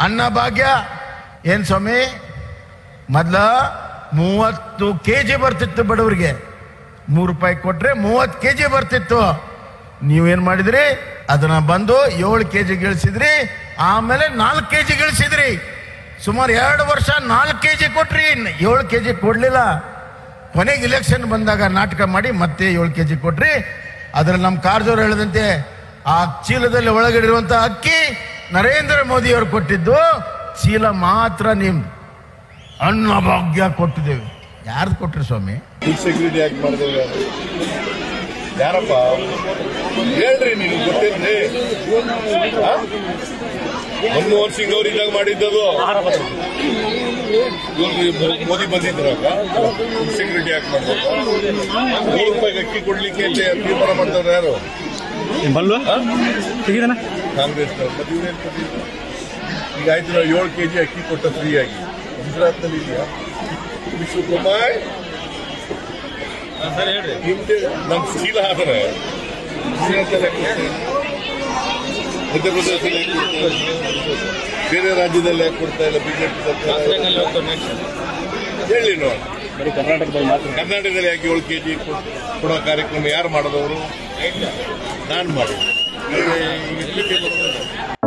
ಅನ್ನ ಭಾಗ್ಯ ಏನ್ ಸ್ವಾಮಿ ಮೊದ್ಲ ಮೂವತ್ತು ಕೆ ಜಿ ಬರ್ತಿತ್ತು ಬಡವರಿಗೆ ಮೂರು ರೂಪಾಯಿ ಕೊಟ್ರೆ ಮೂವತ್ತು ಕೆ ಜಿ ಬರ್ತಿತ್ತು ನೀವೇನ್ ಮಾಡಿದ್ರಿ ಅದನ್ನ ಬಂದು ಏಳು ಕೆ ಜಿ ಗಿಳಿಸಿದ್ರಿ ಆಮೇಲೆ ನಾಲ್ಕು ಕೆ ಜಿ ಗಿಳಿಸಿದ್ರಿ ಸುಮಾರು ಎರಡು ವರ್ಷ ನಾಲ್ಕು ಕೆ ಜಿ ಕೊಟ್ರಿ ಏಳು ಕೆ ಜಿ ಕೊಡ್ಲಿಲ್ಲ ಕೊನೆಗೆ ಇಲೆಕ್ಷನ್ ಬಂದಾಗ ನಾಟಕ ಮಾಡಿ ಮತ್ತೆ ಏಳು ಕೆ ಜಿ ಕೊಟ್ರಿ ಅದ್ರಲ್ಲಿ ನಮ್ಮ ಕಾರಜೋರು ಹೇಳಿದಂತೆ ಆ ಚೀಲದಲ್ಲಿ ಒಳಗಡಿರುವಂತ ಅಕ್ಕಿ ನರೇಂದ್ರ ಮೋದಿ ಅವರು ಕೊಟ್ಟಿದ್ದು ಚೀಲ ಮಾತ್ರ ನಿಮ್ದು ಅನ್ನ ಭಾಗ್ಯ ಕೊಟ್ಟಿದ್ದೇವೆ ಯಾರ್ದು ಕೊಟ್ರಿ ಸ್ವಾಮಿ ಫುಡ್ ಸೆಕ್ಯೂರಿಟಿ ಯಾಕೆ ಮಾಡಿದ್ರೆ ಯಾರಪ್ಪ ಹೇಳ್ರಿ ನೀವು ಗೊತ್ತೇನ್ರಿ ಆ? ಮನಮೋಹನ್ ಸಿಂಗ್ ಅವ್ರು ಇದ್ದಾಗ ಮಾಡಿದ್ದದು ಇವ್ರು ಮೋದಿ ಬಂದಿದ್ರಾಗ ಫುಡ್ ಸೆಕ್ಯೂರಿಟಿ ಯಾಕೆ ಮಾಡ್ಬೇಕು ಮೂರು ರೂಪಾಯಿಗೆ ಅಕ್ಕಿ ಕೊಡ್ಲಿಕ್ಕೆ ಇಲ್ಲಿ ತೀರ್ಮಾನ ಮಾಡ್ದವ್ರು ಯಾರು ಬಲ್ವಾ ತೆಗಿದನ ಕಾಂಗ್ರೆಸ್ ಮತ್ತೆ ಇವ್ರೇನ್ ಕೊಟ್ಟಿದ್ರು ಈಗ ಆಯ್ತು ನಾವು ಏಳು ಕೆಜಿ ಅಕ್ಕಿ ಕೊಟ್ಟ ಫ್ರೀ ಆಗಿ ಗುಜರಾತ್ನಲ್ಲಿ ಇದೆಯಾ ವಿಶ್ವಕುಮಾರ್ ನಿಮ್ದೆ ನಮ್ ಚೀಲ ಆದ್ರೆ ಗುಜರಾತಲ್ಲಿ ಯಾಕ್ ಕೊಡ್ತಾರೆ? ಮಧ್ಯಪ್ರದೇಶದಲ್ಲಿ ಯಾಕ್ ಕೊಡ್ತಾರೆ? ಬೇರೆ ರಾಜ್ಯದಲ್ಲಿ ಯಾಕೆ ಕೊಡ್ತಾ ಇಲ್ಲ ಬಿಜೆಪಿ ಹೇಳಿ ನೋಡಿ ಬರೀ ಕರ್ನಾಟಕದಲ್ಲಿ ಮಾತ್ರ ಕರ್ನಾಟಕದಲ್ಲಿ ಯಾಕೆ ಏಳು ಕೆಜಿ ಕೊಡೋ ಕಾರ್ಯಕ್ರಮ ಯಾರು ಮಾಡಿದವರು ನಾನು ಮಾಡಿ ಈಗ ಇಡ್ಲಿಕ್ಕೆ ಬರೋದು